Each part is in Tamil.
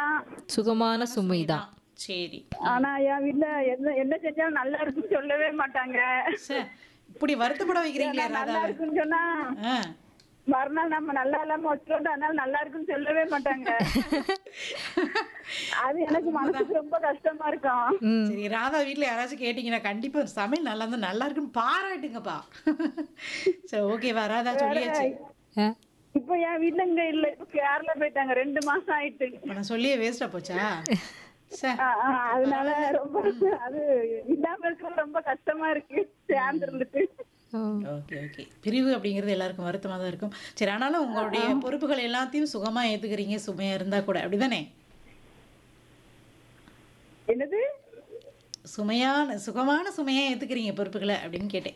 தான் சுகமான சுமைதான் சரி ஆனா என் வீட்ல என்ன என்ன செஞ்சாலும் நல்லா இருக்குன்னு சொல்லவே மாட்டாங்க சே, இப்படி வருத்தப்பட வைக்கிறீங்களே நான் நல்லா ராதாவை இருக்குன்னு சொன்னா ஆ. மறுநாள் நம்ம நல்லா இல்லாம வச்சுட்டோம் அதனால நல்லா இருக்குன்னு சொல்லவே மாட்டாங்க அது எனக்கு மனசுக்கு ரொம்ப கஷ்டமா இருக்கும் ம் சரி ராதா வீட்ல யாராச்சும் கேட்டீங்கன்னா கண்டிப்பா சமையல் நல்லா இருந்தா நல்லா இருக்குன்னு பாராட்டுங்கப்பா சரி ஓகேவா ராதா சொல்லியாச்சு ஆ, இப்ப என் வீட்ல இங்க இல்ல இப்ப கேரளா போயிட்டாங்க ரெண்டு மாசம் ஆயிட்டு இப்ப நான் சொல்லியே வேஸ்டா போச்சா சே, ஆ, ஆ, அதனால ரொம்ப அது இல்லாம இருக்கிறது ரொம்ப கஷ்டமா இருக்கு சேர்ந்து இருந்துட்டு ஓ. ஓகே ஓகே பிரிவு அப்படிங்கிறது எல்லாருக்கும் வருத்தமா தான் இருக்கும் சரி ஆனாலும் உங்களுடைய பொறுப்புகள் எல்லாத்தையும் சுகமா ஏத்துக்கிறீங்க சுமையா இருந்தா கூட அப்படிதானே என்னது சுமையான சுகமான சுமையா ஏத்துக்கிறீங்க பொறுப்புகளை அப்படின்னு கேட்டேன்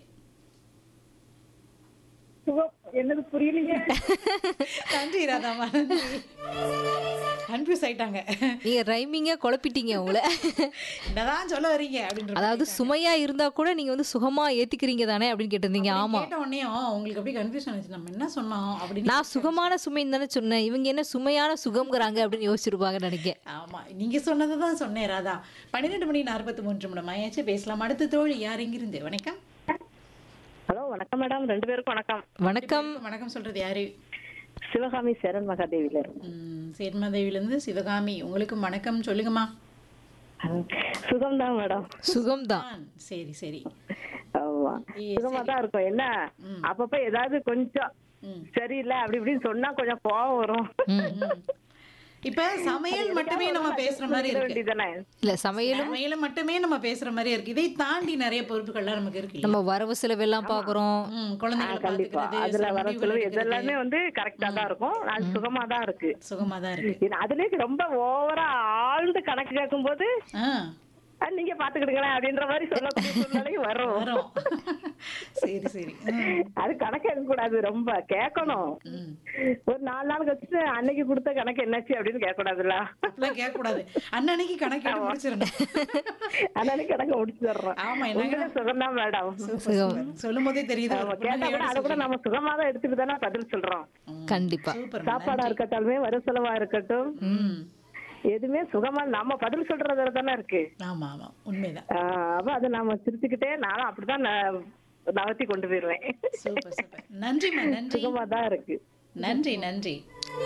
சுகம் என்னது புரியலையே நன்றி ராதாமா நன்றி கன்ஃபியூஸ் ஆயிட்டாங்க நீங்க ரைமிங்கா குழப்பிட்டீங்க உங்களை என்னதான் சொல்ல வர்றீங்க அப்படின்ற அதாவது சுமையா இருந்தா கூட நீங்க வந்து சுகமா ஏத்துக்கிறீங்க தானே அப்படின்னு கேட்டிருந்தீங்க ஆமா கேட்ட உடனே உங்களுக்கு அப்படியே கன்ஃபியூஷன் ஆச்சு நம்ம என்ன சொன்னோம் அப்படின்னு நான் சுகமான சுமைன்னு தானே சொன்னேன் இவங்க என்ன சுமையான சுகம்ங்கிறாங்க அப்படின்னு யோசிச்சிருப்பாங்கன்னு நினைக்கிறேன் ஆமா நீங்க சொன்னதை தான் சொன்னேன் ராதா பன்னிரெண்டு மணி நாற்பத்தி மூன்று நிமிடம் ஆயாச்சு பேசலாம் அடுத்த தோழி யார் எங்கிருந்து வணக்கம் ஹலோ வணக்கம் மேடம் ரெண்டு பேருக்கும் வணக்கம் வணக்கம் வணக்கம் சொல்றது யாரு சிவகாமி சேரன் மகாதேவில இருக்கு ம், சேர்மாதேவில இருந்து சிவகாமி உங்களுக்கு வணக்கம் சொல்லுங்கம்மா சுகம் தான் மேடம் சுகம்தான் ஆ, சரி சரி ஆமா ஏ, சுகமா தான் இருக்கும் என்ன அப்பப்ப ஏதாவது கொஞ்சம் ம். சரியில்லை அப்படி இப்படின்னு சொன்னா கொஞ்சம் கோவம் வரும் ம். இப்ப சமையல் மட்டுமே நம்ம பேசுற மாதிரி இருக்கு வேண்டியதானே இல்ல சமையலும் சமையல மட்டுமே நம்ம பேசுற மாதிரி இருக்கு இதை தாண்டி நிறைய பொறுப்புகள்லாம் நமக்கு இருக்கு இல்லையா? நம்ம வரவு செலவெல்லாம் பாக்குறோம் ம், குழந்தைகளை கண்டிப்பா பாத்துக்கிறது அதுல சில வர முடிவுகள் செலவு எடுக்கிறது. இதெல்லாமே வந்து கரெக்டா தான் இருக்கும் அது சுகமா தான் இருக்கு சுகமா தான் இருக்கு இது அதுலயே ரொம்ப ஓவரா ஆழ்ந்து கணக்கு கேட்கும் போது ஆ, நீங்க பாத்துக்கிடுங்களேன் அப்படின்ற மாதிரி சொல்லக்கூடிய சூழ்நிலையும் வரும் வரும் சரி சரி ம், அது கணக்கு எடுக்க கூடாது ரொம்ப கேட்கணும் ம். ஒரு நாலு நாள் கழிச்சு அன்னைக்கு கொடுத்த கணக்கு என்னாச்சு அப்படின்னு கேட்க கூடாதுல்ல அப்படிலாம் கேட்க கூடாது அன்னன்னைக்கு கணக்கு எடுத்து முடிச்சிடணும் அன்னைக்கு கணக்கு முடிச்சிடுறோம் ஆமா என்னங்க சுகம் தான் மேடம் சொல்லும் போதே தெரியுது ஆமா, கேட்டா கூட அதை கூட நம்ம சுகமா தான் எடுத்துட்டு தானே பதில் சொல்றோம் கண்டிப்பா சூப்பர் சாப்பாடா இருக்கட்டாலுமே வர செலவா இருக்கட்டும் ம் எதுவுமே சுகமா நம்ம பதில் சொல்றதுல தானே இருக்கு ஆமா ஆமா உண்மைதான் ஆஹ் அப்ப அதை நாம சிரிச்சுக்கிட்டே நானும் அப்படிதான் ந- நகர்த்தி கொண்டு போயிருவேன் சூப்பர் சூப்பர் நன்றிம்மா நன்றி சுகமா தான் இருக்கு நன்றி நன்றி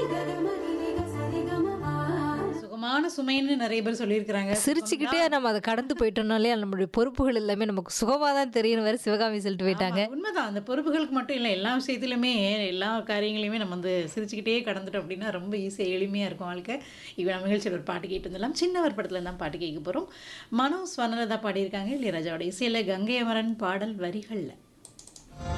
சுகமான சுமைன்னு நிறைய பேர் சொல்லியிருக்கிறாங்க சிரிச்சுக்கிட்டே நம்ம அதை கடந்து போயிட்டோம்னாலே நம்மளுடைய பொறுப்புகள் எல்லாமே நமக்கு சுகமா தான் தெரியும் வேற சிவகாமி சொல்லிட்டு போயிட்டாங்க ஆமா, உண்மைதான் அந்த பொறுப்புகளுக்கு மட்டும் இல்லை எல்லா விஷயத்துலையுமே எல்லா காரியங்களையுமே நம்ம வந்து சிரிச்சுக்கிட்டே கடந்துட்டோம் அப்படின்னா ரொம்ப ஈஸியாக எளிமையாக இருக்கும் வாழ்க்கை இப்போ நம்ம நிகழ்ச்சியில் ஒரு பாட்டு கேட்டு வந்துடலாம் சின்னவர் படத்துல தான் பாட்டு கேட்க போகிறோம் மனோ ஸ்வர்ணலதா பாடியிருக்காங்க இளையராஜாவோட இசையில் கங்கை அமரன் பாடல் வரிகளில்